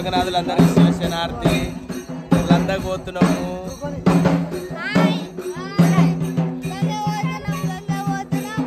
రంగనాథులందరికీ శివశనార్థి లందకు పోతున్నాము హాయ్ గంగ పోతున్నాం గంగ పోతున్నాం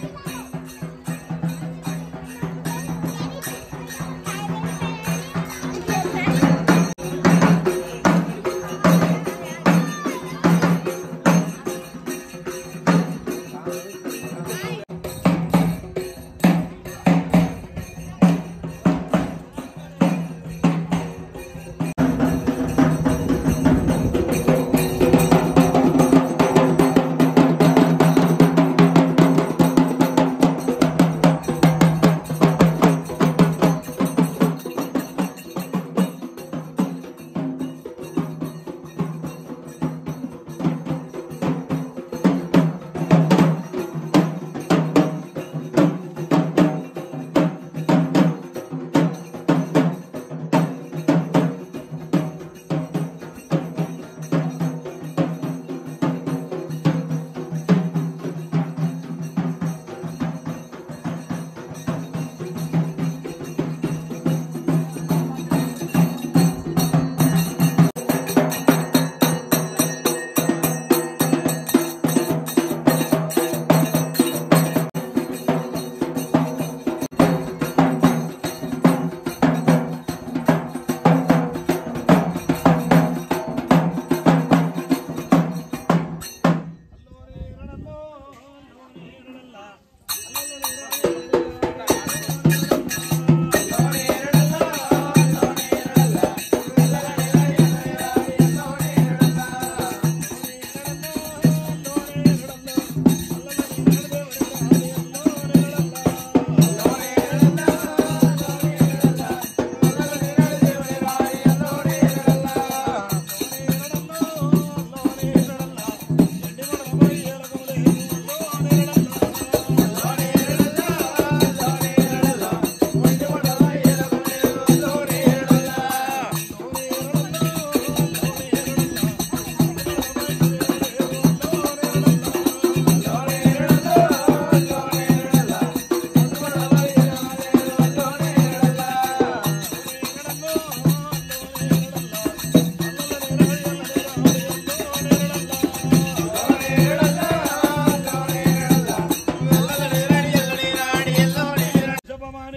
జపమాని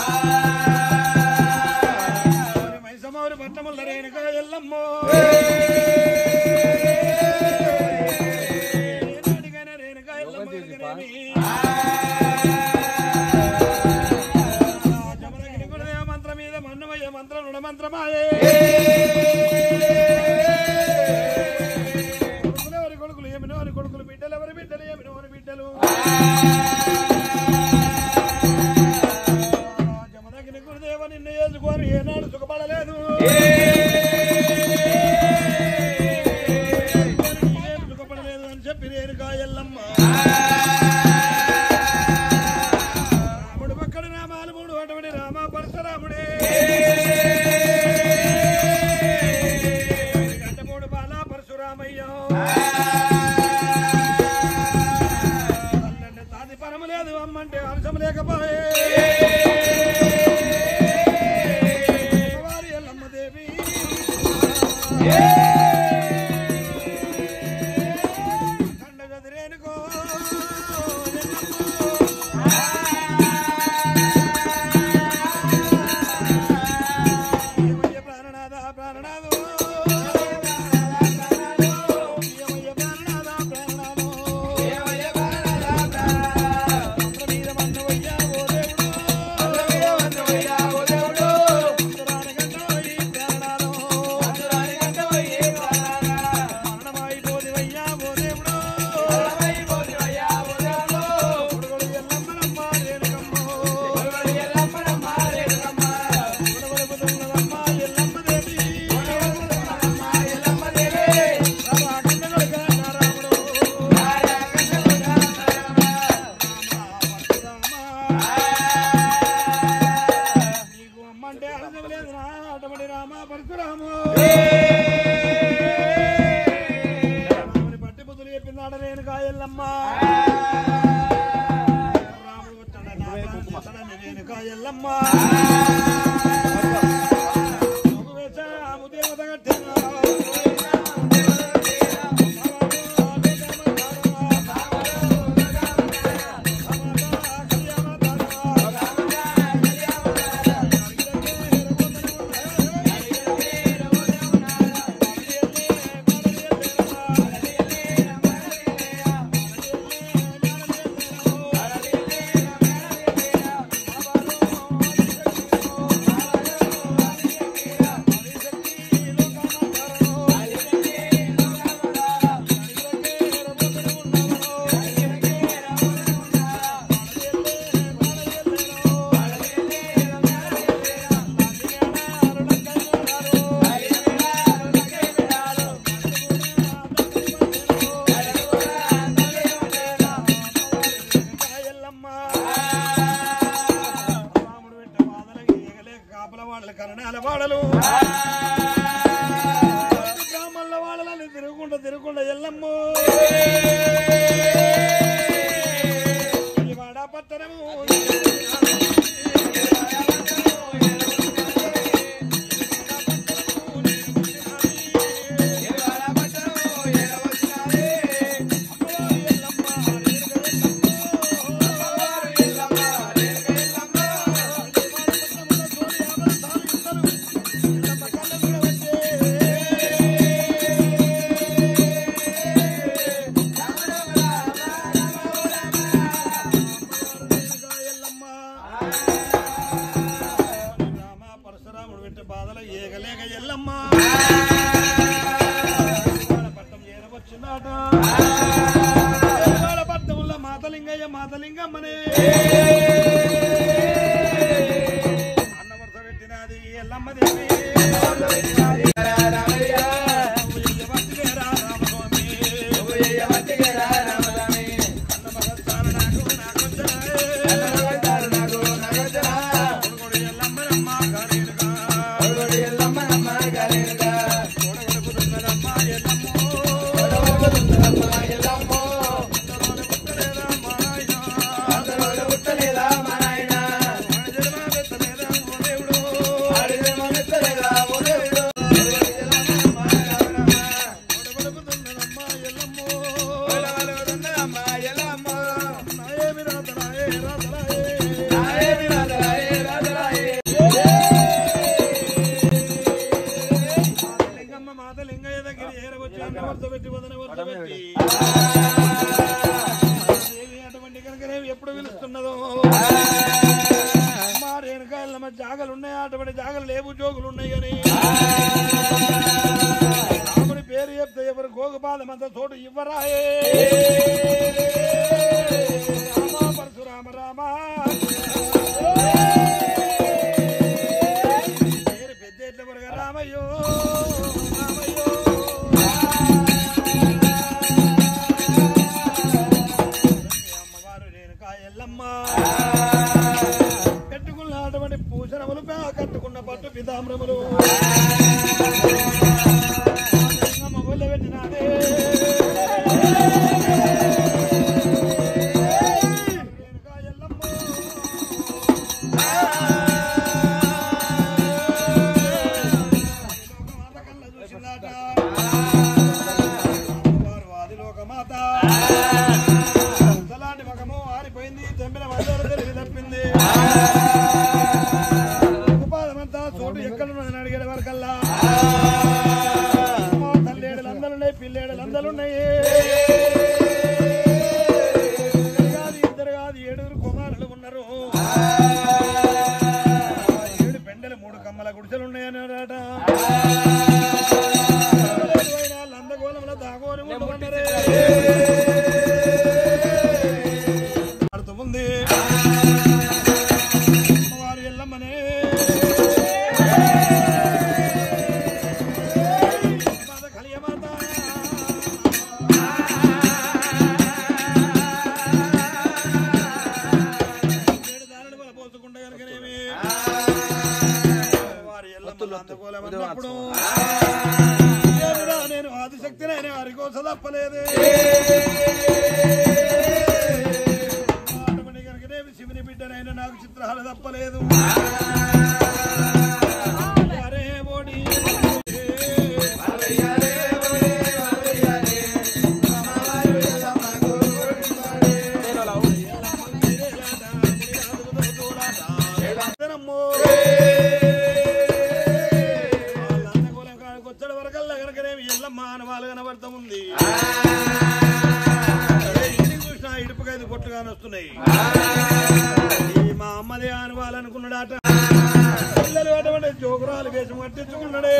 మైసమారు పట్టముల రేణుక ఎల్లమ్మో ఏనాటికైనా రేణుక ఎల్లమ్మ కనుకనేమి. జమదగ్ని కులదేవ మంత్రం మీద మన్నమయ్య మంత్రం రుణ మంత్రమాయే కొడుకులు ఎవరి కొడుకులు ఏమినో అని కొడుకులు బిడ్డలు ఎవరి బిడ్డలు ఏమినో అని బిడ్డలు జమదగిన గురుదేవ నిన్ను వేసుకొని ఏనాడు సుఖపడలేదు నీవేం సుఖపడలేదు అని చెప్పి నేను కాయల్లమ్మ రాముడు పక్కన నామాలు మూడు అటువంటి రామ పరశురాముడే గంటమూడు బాల పరశురామయ్య తల్లంటే తాది పరము లేదు అమ్మంటే అంశం లేకపోయే వారి ఎల్లమ్మ దేవి కండ గదిరేనుకో ఏమయ్య ప్రాణనాథ ప్రాణనాథో ఏమయ్య ప్రాణనాథ ప్రాణనాథో మీద మన్నవయ్యా ఓ దేవుడు అంతరానగంటోయి ప్రాణనాథో మరణమాయి పోదివయ్యా ఓ దేవుడు కొడుకులు ఎల్లమ్మనమ్మ రేణుకమ్మో కొడవలపుతున్నదమ్మ ఎల్లమ్మ దేవి రామకృష్ణుడుగా రాముడు నీకు అమ్మంటే అర్థం లేదు రా అటువంటి రామ పరశురాము రాముని పట్టి బుద్ధులు చెప్పిందాడ నేను కాయల్లమ్మ రాముడు వచ్చాడని నేను కాయల్లమ్మ బ్రాహ్మణుల వాళ్ళని తిరుగుకుంటా తిరుగుకుంటా ఎల్లమ్ము వాడ పట్టణము రామ పరశురాముడు పెట్టే బాధలు ఏగలేక ఎల్లమ్మ పట్టం ఏరవచ్చిందాట పట్టముల మాతలింగయ్య మాతలింగమ్మనే అన్న వరుస పెట్టినది ఎల్లమ్మ దేవి రామస్వామి అన్న మగస్థాన నాకు నాకొచ్చరాయే. కొడుకుడు ఎల్లమ్మనమ్మ కాలేడుగా. కొడగొడుకుతున్నదమ్మ ఎల్లమ్మో. అందరోని పుట్టలేదా మా నాయనా. ఆడజన్మ పెట్టలేదా ఓ దేవుడు. కొడగొడుకుతున్నదమ్మ ఎల్లమ్మో. నాయేమి రాతరాయే, రాతరాయే. లింగమ్మ మాత లింగయ్య దగ్గర ఏరవచ్చి అన్న వరుస పెట్టి వదన వరుస పెట్టి దేవి అటువంటి కనుకనేవి ఎప్పుడు పిలుస్తున్నదో మా రేణుకాయలమ్మ జాగలు ఉన్నాయి అటువంటి జాగలు లేవు జోగులు ఉన్నాయి అని రాముడి పేరు చెప్తే ఎవరు గోగుపాదం అంత చోటు ఇవ్వరాయే రామ పరశురామ రామ పేరు పెద్ద ఎట్ల వరగా రామయ్యో రామయ్యో మీ అమ్మవారు రేణుకా ఎల్లమ్మ కట్టుకున్న అటువంటి పూసరములు పే- కట్టుకున్న పట్టు పితామ్రములు అమ్మ ఒళ్ళో పెట్టినాదే. రేణుకా ఎల్లమ్మ. లోకమాత కళ్ళ చూసిందాట. అమ్మవారు ఆదిలోకమాత. అంతలాంటి మగము ఆరిపోయింది తెంపిన మధ్యలో తెలివి తప్పింది ఉపాదమంతా చోటు ఎక్కడున్నదని అడిగేది వరకల్లా అమ్మో, తల్లేడులు అందలున్నాయి పిల్లేడులు అందలున్నాయి ఇద్దరు కాదు ఇద్దరు కాదు ఏడుగురు కుమారులు ఉన్నారు ఆ ఏడు పెండలు మూడు కమ్మల గుడిసెలు ఉన్నాయని అన్నారట. లందగోళంలో దాగోని ఉంటున్నారే ఆడుతుంది అమ్మవారు ఎల్లమ్మనే మాత కలియమాత ఏడు దారులు వల పోసుకుంటే కనుకనేమి వారి ఎల్లమ్మ అందగోలమన్నప్పుడు ఏమిరా నేను ఆదిశక్తి నేను వారికోస తప్పలేదు అటువంటి కనుకనేమి శివుని బిడ్డనైనా నాకు చిత్రాలు తప్పలేదు అరే ఓడి వచ్చాడు వరకల్లా కనుకనేమి ఎల్ల మానవాళ్ళు కనబడతా ఉంది ఎన్ని చూసినా ఇడుపుకైదు పొట్టుగానే వస్తున్నాయి ఈ మా అమ్మదే అనుకోవాలనుకున్నాడట పిల్లలు అటువంటి జోగురాలు వేషం కట్టించుకున్నాడే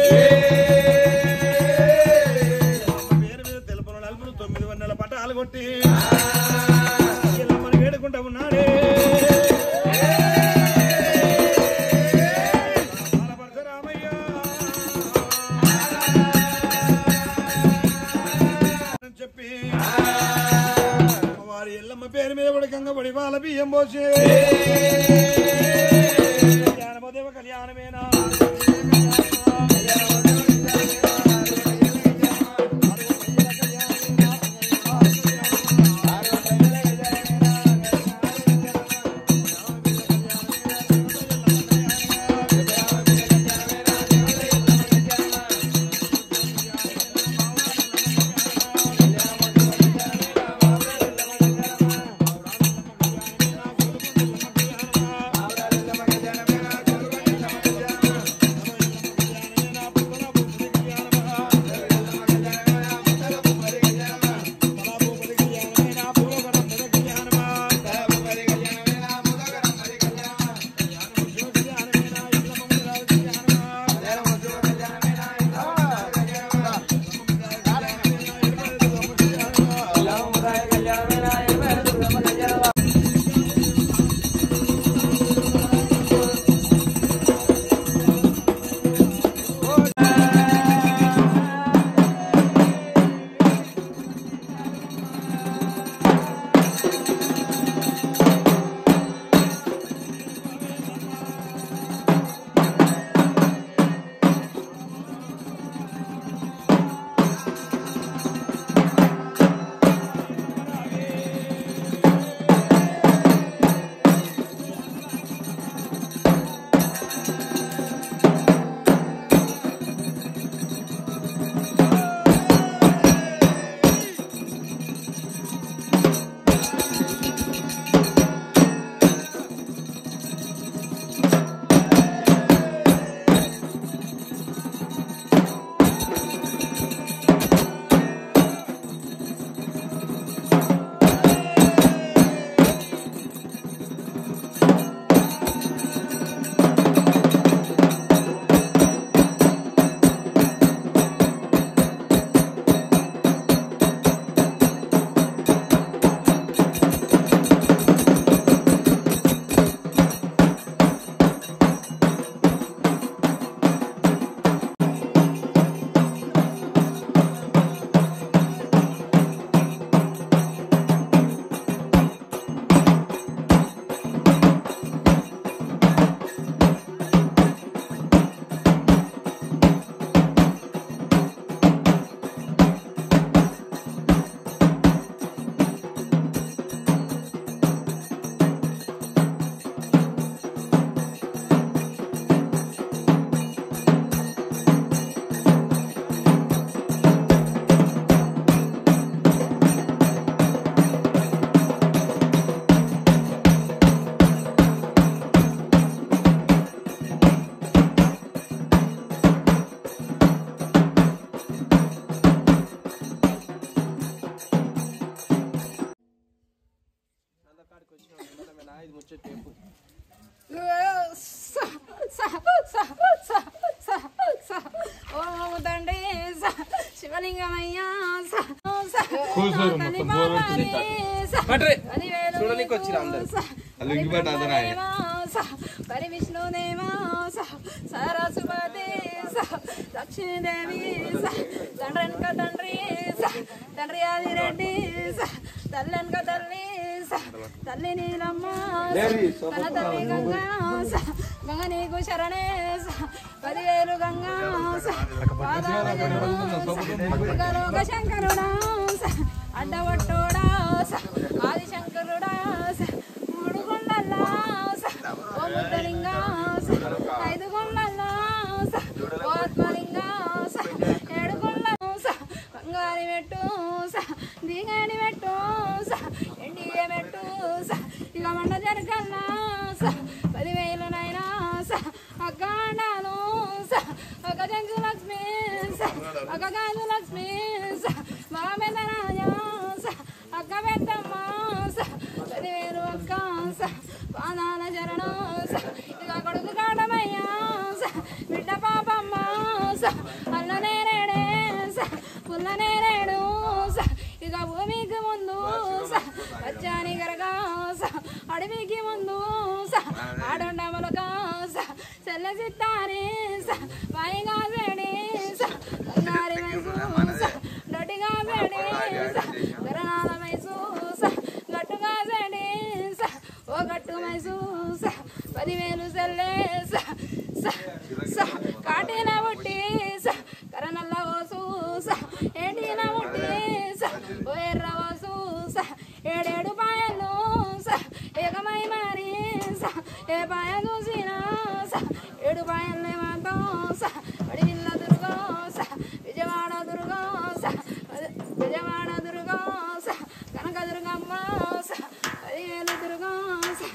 అమ్మ పేరు మీద తెలుపులు నలుపులు తొమ్మిది వందల పటాలు కొట్టి ఇల్లమ్మని వేడుకుంటా ఉన్నాడే బాలపరశురామయ్య. అని చెప్పి వారి ఎల్లమ్మ పేరు మీద కూడా గంగబడి వాళ్ళ బియ్యం పోసి కళ్యాణమదేవ కళ్యాణమేనా శివలింగమయ్యా స స కూర్చోరు తల్లి మొత్తం బోర్ పాపాని స పట్రే. పదివేలు చూడనీకి వచ్చిర్రు అందరూ. స వాళ్ళు ఇంకిపోయిన అందరూ ఆయే. స పరి విష్ణుదేవా స సరస్వతి స లక్ష్మీదేవి స తండ్రనక తండ్రి స తండ్రి ఆదిరెడ్డి స తల్లనక తల్లి స తల్లి నీలమ్మ స తన తల్లి గంగా స గంగ నీకు శరణే స పదివేలు గంగా స పాదాల లోక శంకరుడా స అడ్డవట్టోడా స ఆదిశంకరుడా స మూడు కొండల్లా స ఓ ముద్దలింగా స ఐదు కొండల్లా స ఓ ఆత్మలింగా స ఏడు కొండ స బంగారి మెట్టు స దిగని మెట్టు స ఎండియ మెట్టు స ఇక మండ జరగల్లా స పదివేలు నైనా స అగ్గాండాలు స అక్క జంజు లక్ష్మి స అక్క గాజు లక్ష్మి స మామెద రాజా స అక్క పెద్దమ్మ స పదివేలు అక్క స పాదాల శరణం స ఇక కొడుకు కాడమయ్యా స బిడ్డ పాపమ్మ స అల్ల నేరేడే స పుల్ల నేరేడు స ఇక భూమికి ముందు స పచ్చాని గరగా స అడవికి ముందు స ఆడొండ మొలక స చెల్ల చిత్తారి స పైగా వేడి స బంగారి వయసు స దొడ్డిగా వేడి స గరణాల వయసు స గట్టుగా వేడి స ఓ గట్టు మైసు స పదివేలు సెల్లే స స స కాటిన బుట్టి స కరనల్ల ఓసు స ఏంటిన బుట్టి స ఓ ఎర్ర ఓసు స ఏడేడు పాయలు స ఏకమై మారి స ఏ పాయ చూసినా స ఏడు పాయల్ని మాత్రం స వడివిల్ల దుర్గా స విజయవాడ దుర్గా స విజయవాడ దుర్గా స కనక దుర్గమ్మ స పదివేలు దుర్గా స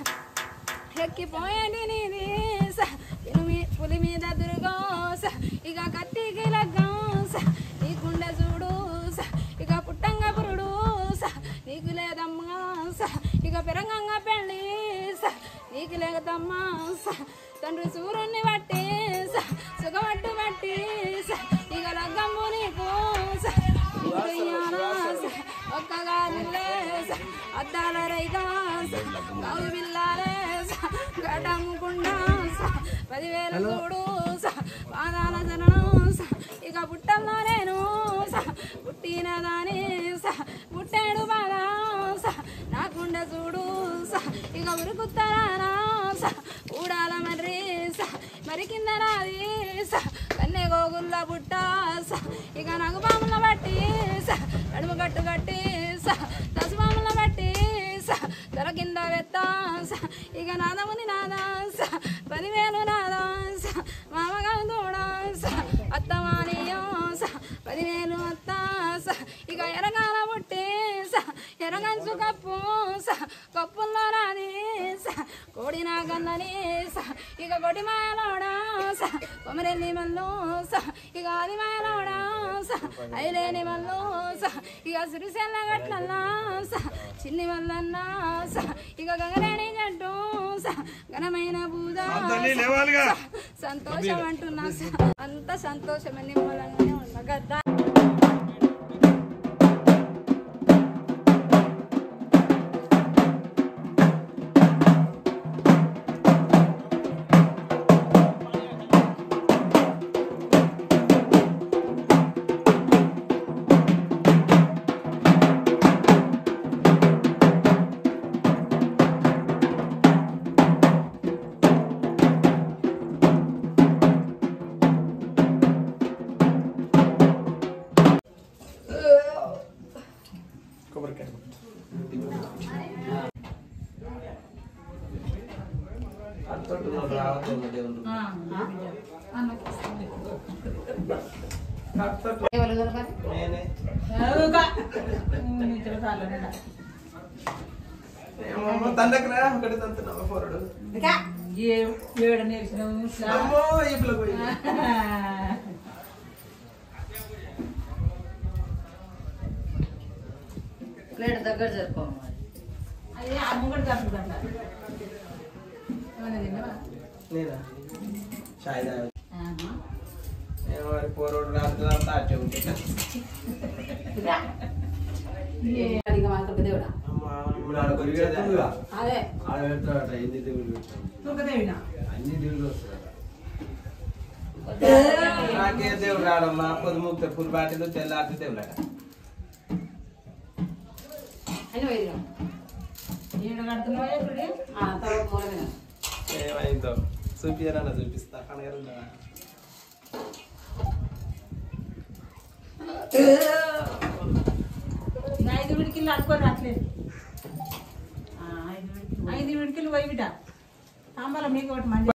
ఎక్కిపోయేది నీది స పులి మీ పులి మీద దుర్గా స ఇక కత్తికి లగ్గం స నీ గుండె చూడు స ఇక పుట్టంగా పురుడు స నీకు లేదమ్మా స ఇక పెరంగంగా పెళ్ళి స నీకు లేదమ్మా స తండ్రి సూర్యుని బట్టి స సుఖమట్టు బట్టి స ఇక లగ్గంబు నీకు స ఇప్పుడు ఇయ్యాలా స ఒక్కగా దిల్లే స అద్దాల రైగా స కావు బిల్లాలే స గడముకుండా స పదివేలు చూడు స పాదాల జననం స ఇక పుట్టల్లో నేను స పుట్టిన దాని స పుట్టాడు బాగా స నాకుండ చూడు స ఇక ఉరుకుతారా స ఊడాల మర్రి స మరి కింద రాది స కన్నె గోగుల్ల బుట్ట స ఇక నగుబాముల బట్టి స నడుము కట్టు కట్టి స దశబాముల బట్టి స తల కింద వెత్త స ఇక నాదముని నాదా స పదివేలు నాదా స మామగా దూడా స అత్తమానియో స పదివేలు అత్త స ఇక ఎరగాల బుట్టి స ఎరగంచు కప్పు స కప్పుల్లో రాని స కోడి నాగన్నని స ఇక కొడి మాయలోడా స కొమరెల్లి మల్లు స ఇక ఆది మాయలోడా స ఐలేని మల్లు స ఇక సిరిసెల్ల గట్లల్లా స చిన్ని వల్లన్న స ఇక గగరేణి గట్టు స ఘనమైన బూద తల్లి లేవాలిగా సంతోషం అంటున్నా స అంత సంతోషమే నిమ్మలంగానే ఉన్నా గద్దా తండ్రికి రా ఒకటి తంతున్నావా పోరడు ఏడు నేర్చినావు అమ్మో ఇప్పుడు పోయి ప్లేట్ దగ్గర జరుపుకోవాలి అదే అమ్మ కూడా తప్పుదంట ఏమన్నా తిన్నావా నేనా చాయ్ తాగా ఆహా. ఏమో వాడు పోరోడు రాత్రి అంతా అట్టే ఉంటే అడిగ మాత్రం దేవుడా అమ్మా, ఇప్పుడు ఆడ కొరిగేది అదే ఆడ పెడతాడట ఎన్ని దేవుళ్ళు పెట్టాడు దుర్గదేవినా అన్ని దేవుళ్ళు వస్తారట నాకే దేవుడు రాడమ్మా పొద్దుముక్త పులిబాటిలు తెల్లారి దేవుడు అని వైద్యం ఈడ కడుతున్నావా ఇప్పుడు ఆ తర్వాత మూలమైన ఏమైందో చూపియాలన్నా చూపిస్తా కనగలుందా ఐదు విడికిళ్ళు అనుకోని రాట్లేదు ఐదు ఐదు విడికిళ్ళు పోయి బిడ్డ తాంబాలం మీకు ఒకటి మంచి